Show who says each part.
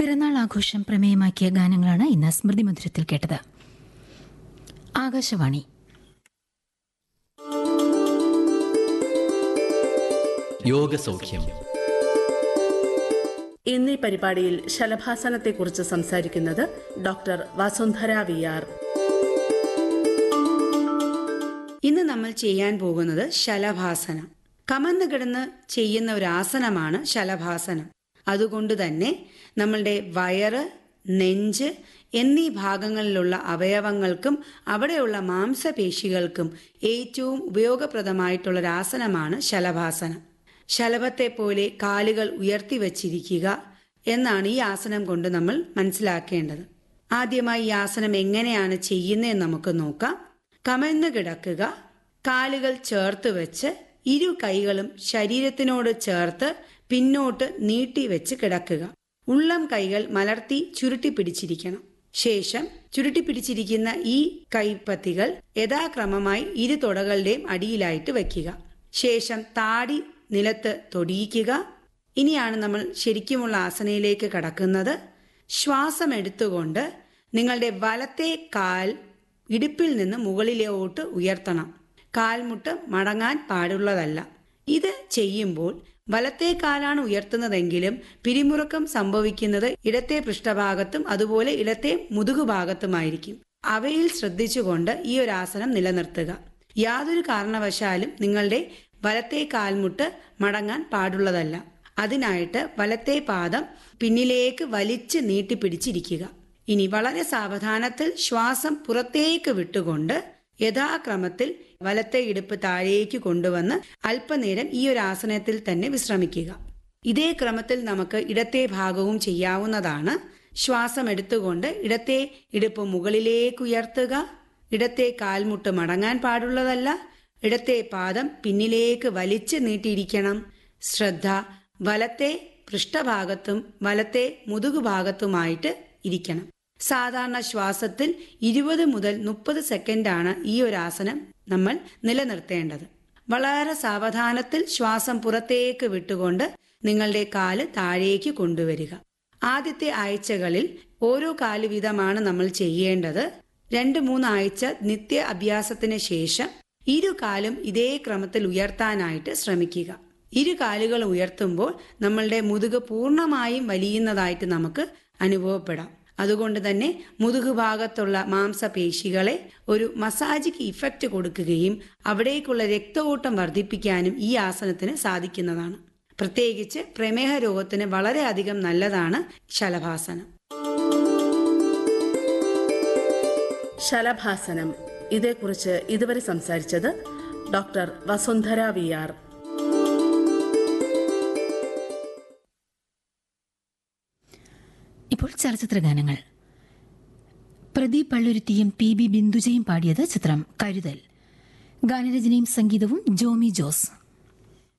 Speaker 1: പിറന്നാൾ ആഘോഷം പ്രമേയമാക്കിയ ഗാനങ്ങളാണ് ഇന്ന് സ്മൃതി മധുരത്തിൽ കേട്ടത് ആകാശവാണി
Speaker 2: യോഗസൗഖ്യം
Speaker 3: ഇന്ന് ഈ പരിപാടിയിൽ ശലഭാസനത്തെക്കുറിച്ച് സംസാരിക്കുന്നത് ഡോക്ടർ വസുന്ധര വി ആർ
Speaker 4: ഇന്ന് നമ്മൾ ചെയ്യാൻ പോകുന്നത് ശലഭാസനം കമന്ന് കിടന്ന് ചെയ്യുന്ന ഒരു ആസനമാണ് ശലഭാസനം അതുകൊണ്ട് തന്നെ നമ്മളുടെ വയറ് നെഞ്ച് എന്നീ ഭാഗങ്ങളിലുള്ള അവയവങ്ങൾക്കും അവിടെയുള്ള മാംസപേശികൾക്കും ഏറ്റവും ഉപയോഗപ്രദമായിട്ടുള്ള ഒരു ആസനമാണ് ശലഭാസനം ശലഭത്തെ പോലെ കാലുകൾ ഉയർത്തി വച്ചിരിക്കുക എന്നാണ് ഈ ആസനം കൊണ്ട് നമ്മൾ മനസ്സിലാക്കേണ്ടത് ആദ്യമായി ഈ ആസനം എങ്ങനെയാണ് ചെയ്യുന്നതെന്ന് നമുക്ക് നോക്കാം കമഴ്ന്നു കിടക്കുക കാലുകൾ ചേർത്ത് വെച്ച് ഇരു കൈകളും ശരീരത്തിനോട് ചേർത്ത് പിന്നോട്ട് നീട്ടി വെച്ച് കിടക്കുക ഉള്ളം കൈകൾ മലർത്തി ചുരുട്ടി പിടിച്ചിരിക്കണം ശേഷം ചുരുട്ടി പിടിച്ചിരിക്കുന്ന ഈ കൈപ്പത്തികൾ യഥാക്രമമായി ഇരു തുടകളുടെയും അടിയിലായിട്ട് വയ്ക്കുക ശേഷം താടി നിലത്ത് തൊടിയിക്കുക ഇനിയാണ് നമ്മൾ ശരിക്കുമുള്ള ആസനയിലേക്ക് കടക്കുന്നത് ശ്വാസം എടുത്തുകൊണ്ട് നിങ്ങളുടെ വലത്തെ കാൽ ഇടുപ്പിൽ നിന്ന് മുകളിലോട്ട് ഉയർത്തണം കാൽമുട്ട് മടങ്ങാൻ പാടുള്ളതല്ല ഇത് ചെയ്യുമ്പോൾ വലത്തെ കാലാണ് ഉയർത്തുന്നതെങ്കിലും പിരിമുറുക്കം സംഭവിക്കുന്നത് ഇടത്തെ പൃഷ്ഠഭാഗത്തും അതുപോലെ ഇടത്തെ മുതുകുഭാഗത്തുമായിരിക്കും അവയിൽ ശ്രദ്ധിച്ചുകൊണ്ട് ഈ ഒരു ആസനം നിലനിർത്തുക യാതൊരു കാരണവശാലും നിങ്ങളുടെ വലത്തെ കാൽമുട്ട് മടങ്ങാൻ പാടുള്ളതല്ല അതിനായിട്ട് വലത്തെ പാദം പിന്നിലേക്ക് വലിച്ച് നീട്ടിപ്പിടിച്ചിരിക്കുക ഇനി വളരെ സാവധാനത്തിൽ ശ്വാസം പുറത്തേക്ക് വിട്ടുകൊണ്ട് യഥാക്രമത്തിൽ വലത്തെ ഇടുപ്പ് താഴേക്ക് കൊണ്ടുവന്ന് അല്പനേരം ഈ ഒരു ആസനത്തിൽ തന്നെ വിശ്രമിക്കുക ഇതേ ക്രമത്തിൽ നമുക്ക് ഇടത്തെ ഭാഗവും ചെയ്യാവുന്നതാണ് ശ്വാസം എടുത്തുകൊണ്ട് ഇടത്തെ ഇടുപ്പ് മുകളിലേക്ക് ഉയർത്തുക ഇടത്തെ കാൽമുട്ട് മടങ്ങാൻ പാടുള്ളതല്ല ഇടത്തെ പാദം പിന്നിലേക്ക് വലിച്ചു നീട്ടിയിരിക്കണം ശ്രദ്ധ വലത്തെ പൃഷ്ഠഭാഗത്തും വലത്തെ മുതുകുഭാഗത്തുമായിട്ട് ഇരിക്കണം സാധാരണ ശ്വാസത്തിൽ ഇരുപത് മുതൽ മുപ്പത് സെക്കൻഡാണ് ഈ ഒരു ആസനം നമ്മൾ നിലനിർത്തേണ്ടത് വളരെ സാവധാനത്തിൽ ശ്വാസം പുറത്തേക്ക് വിട്ടുകൊണ്ട് നിങ്ങളുടെ കാല് താഴേക്ക് കൊണ്ടുവരിക ആദ്യത്തെ ആഴ്ചകളിൽ ഓരോ കാല് വീതമാണ് നമ്മൾ ചെയ്യേണ്ടത് രണ്ട് മൂന്ന് ആഴ്ച നിത്യ അഭ്യാസത്തിന് ശേഷം ഇരു കാലും ഇതേ ക്രമത്തിൽ ഉയർത്താനായിട്ട് ശ്രമിക്കുക ഇരു കാലുകൾ ഉയർത്തുമ്പോൾ നമ്മളുടെ മുതുക് പൂർണ്ണമായും വലിയുന്നതായിട്ട് നമുക്ക് അനുഭവപ്പെടാം അതുകൊണ്ട് തന്നെ മുതുകു ഭാഗത്തുള്ള മാംസപേശികളെ ഒരു മസാജിക്ക് ഇഫക്റ്റ് കൊടുക്കുകയും അവിടേക്കുള്ള രക്തഓട്ടം വർദ്ധിപ്പിക്കാനും ഈ ആസനത്തിന് സാധിക്കുന്നതാണ് പ്രത്യേകിച്ച് പ്രമേഹ രോഗത്തിന് വളരെയധികം നല്ലതാണ് ശലഭാസനം
Speaker 3: ശലഭാസനം ഇതേക്കുറിച്ച് ഇതുവരെ സംസാരിച്ചത് ഡോക്ടർ വസുന്ധര വി ആർ
Speaker 1: ഇപ്പോൾ ചലച്ചിത്ര ഗാനങ്ങൾ പ്രദീപ് പള്ളുരുത്തിയും പി ബി ബിന്ദുജയും പാടിയത് ചിത്രം കരുതൽ ഗാനരചനയും സംഗീതവും ജോമി ജോസ്